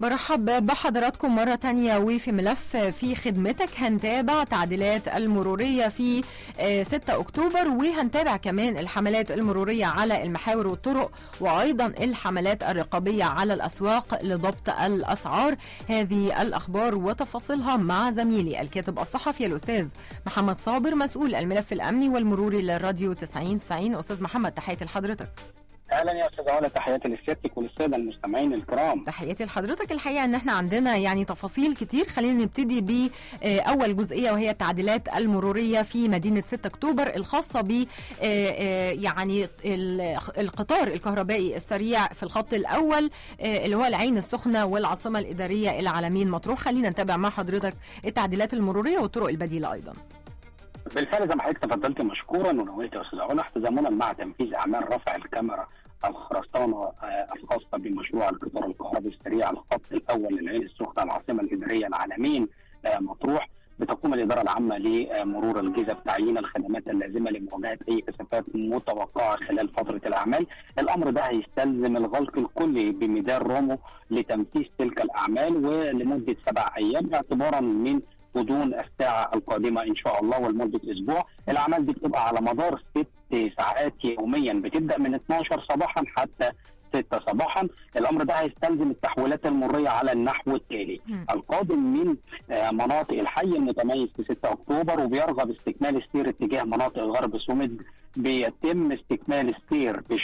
برحب بحضراتكم مرة تانية وفي ملف في خدمتك هنتابع تعديلات المرورية في 6 أكتوبر وهنتابع كمان الحملات المرورية على المحاور والطرق وأيضا الحملات الرقابية على الأسواق لضبط الأسعار هذه الأخبار وتفاصيلها مع زميلي الكاتب الصحفي الأستاذ محمد صابر مسؤول الملف الأمني والمروري للراديو 90 90 أستاذ محمد تحياتي لحضرتك اهلا يا استاذ علا تحياتي لسيادتك وللساده المستمعين الكرام تحياتي لحضرتك الحقيقه ان احنا عندنا يعني تفاصيل كتير خلينا نبتدي باول جزئيه وهي التعديلات المروريه في مدينه 6 اكتوبر الخاصه ب يعني القطار الكهربائي السريع في الخط الاول اللي هو العين السخنه والعاصمه الاداريه العالمين مطروح خلينا نتابع مع حضرتك التعديلات المروريه والطرق البديله ايضا بالفعل زي ما حضرتك تفضلت مشكورا ونويت يا استاذ علا تزامنا مع تنفيذ اعمال رفع الكاميرا الخرسانه الخاصه بمشروع القطار الكهربي السريع الخط الاول للعين السخنه العاصمه الاداريه العالمين مطروح بتقوم الاداره العامه لمرور الجيزه بتعيين الخدمات اللازمه لمواجهه اي كثافات متوقعه خلال فتره الاعمال، الامر ده هيستلزم الغلق الكلي بميدان رومو لتنفيذ تلك الاعمال ولمده سبع ايام اعتبارا من غضون الساعة القادمة إن شاء الله ولمدة أسبوع الأعمال دي بتبقى على مدار ست ساعات يوميا بتبدأ من 12 صباحا حتى 6 صباحا الامر ده هيستلزم التحويلات المريه على النحو التالي م. القادم من مناطق الحي المتميز في 6 اكتوبر وبيرغب استكمال السير اتجاه مناطق غرب سومد بيتم استكمال السير